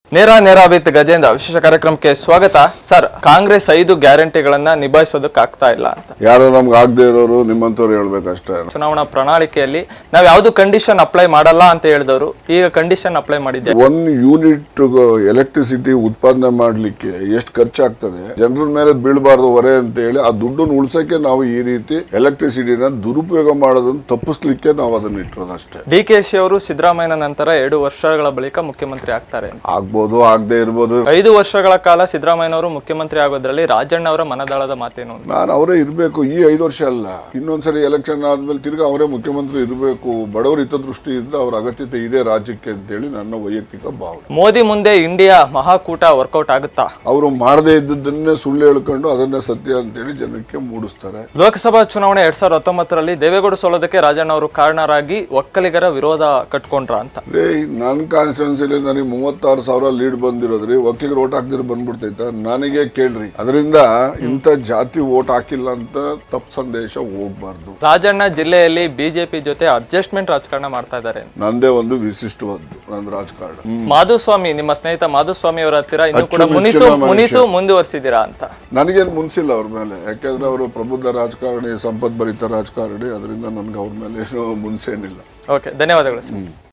ನೇರ ನೇರ ವಿತ್ ಗಜೇಂದ್ರ ವಿಶೇಷ ಕಾರ್ಯಕ್ರಮಕ್ಕೆ ಸ್ವಾಗತ ಸರ್ ಕಾಂಗ್ರೆಸ್ ಐದು ಗ್ಯಾರಂಟಿಗಳನ್ನ ನಿಭಾಯಿಸೋದಕ್ಕೆ ಆಗ್ತಾ ಇಲ್ಲ ಅಂತ ಯಾರೋ ನಮ್ಗೆ ಆಗದೆ ಇರೋರು ನಿಮ್ಮಂಥವ್ರು ಹೇಳ್ಬೇಕಷ್ಟೇ ಚುನಾವಣಾ ಪ್ರಣಾಳಿಕೆಯಲ್ಲಿ ನಾವು ಯಾವ್ದು ಕಂಡೀಷನ್ ಅಪ್ಲೈ ಮಾಡಲ್ಲ ಅಂತ ಹೇಳಿದವರು ಈಗ ಕಂಡೀಷನ್ ಅಪ್ಲೈ ಮಾಡಿದ್ದೆ ಒನ್ ಯೂನಿಟ್ ಎಲೆಕ್ಟ್ರಿಸಿಟಿ ಉತ್ಪಾದನೆ ಮಾಡ್ಲಿಕ್ಕೆ ಎಷ್ಟು ಖರ್ಚಾಗ್ತದೆ ಜನರ ಮೇಲೆ ಬೀಳಬಾರ್ದು ಹೊರೆ ಅಂತ ಹೇಳಿ ಆ ದುಡ್ಡನ್ನು ಉಳ್ಸಕ್ಕೆ ನಾವು ಈ ರೀತಿ ಎಲೆಕ್ಟ್ರಿಸಿಟಿನ ದುರುಪಯೋಗ ಮಾಡೋದನ್ನ ತಪ್ಪಿಸ್ಲಿಕ್ಕೆ ನಾವು ಅದನ್ನ ಇಟ್ಟಿರೋದು ಅಷ್ಟೇ ಡಿ ಕೆ ಶಿ ಅವರು ಸಿದ್ದರಾಮಯ್ಯನ ನಂತರ ಎರಡು ವರ್ಷಗಳ ಬಳಿಕ ಮುಖ್ಯಮಂತ್ರಿ ಆಗ್ತಾರೆ ಅಂತ. ಆಗ್ಬೋದು ಆಗದೆ ಇರ್ಬೋದು ಐದು ವರ್ಷಗಳ ಕಾಲ ಸಿದ್ದರಾಮಯ್ಯನವರು ಮುಖ್ಯಮಂತ್ರಿ ಆಗೋದ್ರಲ್ಲಿ ರಾಜಣ್ಣ ಅವರ ಮನದಾಳದ ಮಾತೇನು ಅಂತ. ನಾನು ಅವರೇ ಇರಬೇಕು ಈ ಐದು ವರ್ಷ ಅಲ್ಲ ಇನ್ನೊಂದ್ಸರಿ ಎಲೆಕ್ಷನ್ ಆದ್ಮೇಲೆ ತಿರ್ಗಾ ಅವರೇ ಮುಖ್ಯಮಂತ್ರಿ ಇರಬೇಕು ಬಡವರ ಹಿತದೃಷ್ಟಿಯಿಂದ ಅವ್ರ ಅಗತ್ಯತೆ ಇದೆ ರಾಜ್ಯಕ್ಕೆ ಅಂತೇಳಿ ನನ್ನ ವೈಯಕ್ತಿಕ ಭಾವನೆ ಮೋದಿ ಮುಂದೆ ಇಂಡಿಯಾ ಮಹಾಕೂಟ ವರ್ಕೌಟ್ ಆಗುತ್ತಾ ಅವರು ಮಾಡದೇ ಇದ್ದದ್ದನ್ನೇ ಸುಳ್ಳು ಹೇಳ್ಕೊಂಡು ಅದನ್ನೇ ಸತ್ಯ ಅಂತೇಳಿ ಜನಕ್ಕೆ ಮೂಡಿಸ್ತಾರೆ ಲೋಕಸಭಾ ಚುನಾವಣೆ ಎರಡ್ ಸಾವಿರದ ಹತ್ತೊಂಬತ್ತರಲ್ಲಿ ದೇವೇಗೌಡ ಸೋಲೋದಕ್ಕೆ ರಾಜಣ್ಣ ಅವರು ಕಾರಣರಾಗಿ ಒಕ್ಕಲಿಗರ ವಿರೋಧ ಕಟ್ಕೊಂಡ್ರ ಅಂತ ರೇ ನನ್ನ ಕಾನ್ಸ್ಟಿಟ್ಯೂನ್ಸಿಲಿ ನನಗೆ ಮೂವತ್ತಾರು ಸಾವಿರ ಲೀಡ್ ಬಂದಿರೋದ್ರಿ ಒಕ್ಕಲಿಗರು ಓಟ್ ಹಾಕ್ದಿರ ಬಂದ್ಬಿಡ್ತೈತ ನನಗೆ ಕೇಳ್ರಿ ಅದರಿಂದ ಇಂಥ ಜಾತಿ ಓಟ್ ಹಾಕಿಲ್ಲ ಅಂತ ತಪ್ಪು ಸಂದೇಶ ಹೋಗ್ಬಾರ್ದು ರಾಜಣ್ಣ ಜಿಲ್ಲೆಯಲ್ಲಿ ಬಿಜೆಪಿ ಜೊತೆ ಅಡ್ಜಸ್ಟ್ಮೆಂಟ್ ರಾಜಕಾರಣ ಮಾಡ್ತಾ ಇದ್ದಾರೆ ನಂದೇ ಒಂದು ವಿಶಿಷ್ಟವಾದ್ದು ನನ್ನ ರಾಜಕಾರಣ ಮಾಧುಸ್ವಾಮಿ ನಿಮ್ಮ ಸ್ನೇಹಿತ ಮಾಧುಸ್ವಾಮಿ ಅವರ ಹತ್ತಿರ ಇನ್ನು ಕೂಡ ಅಚ್ಚುಮೆಚ್ಚಿನ ಮುನಿಸು ಮನುಷ್ಯ. ಮುನಿಸು ಮುಂದುವರಿಸಿದ್ದೀರಾ ಅಂತ ನನಗೇನು ಮುನ್ಸಿಲ್ಲ ಅವ್ರ ಮೇಲೆ ಯಾಕೆಂದ್ರೆ ಅವರು ಪ್ರಬುದ್ಧ ರಾಜಕಾರಣಿ ಸಂಪದ್ಭರಿತ ರಾಜಕಾರಣಿ ಅದರಿಂದ ನನ್ಗೆ ಅವ್ರ ಮೇಲೆ ಏನೋ ಮುನ್ಸೇನಿಲ್ಲ ಓಕೆ ಧನ್ಯವಾದಗಳು ಸರ್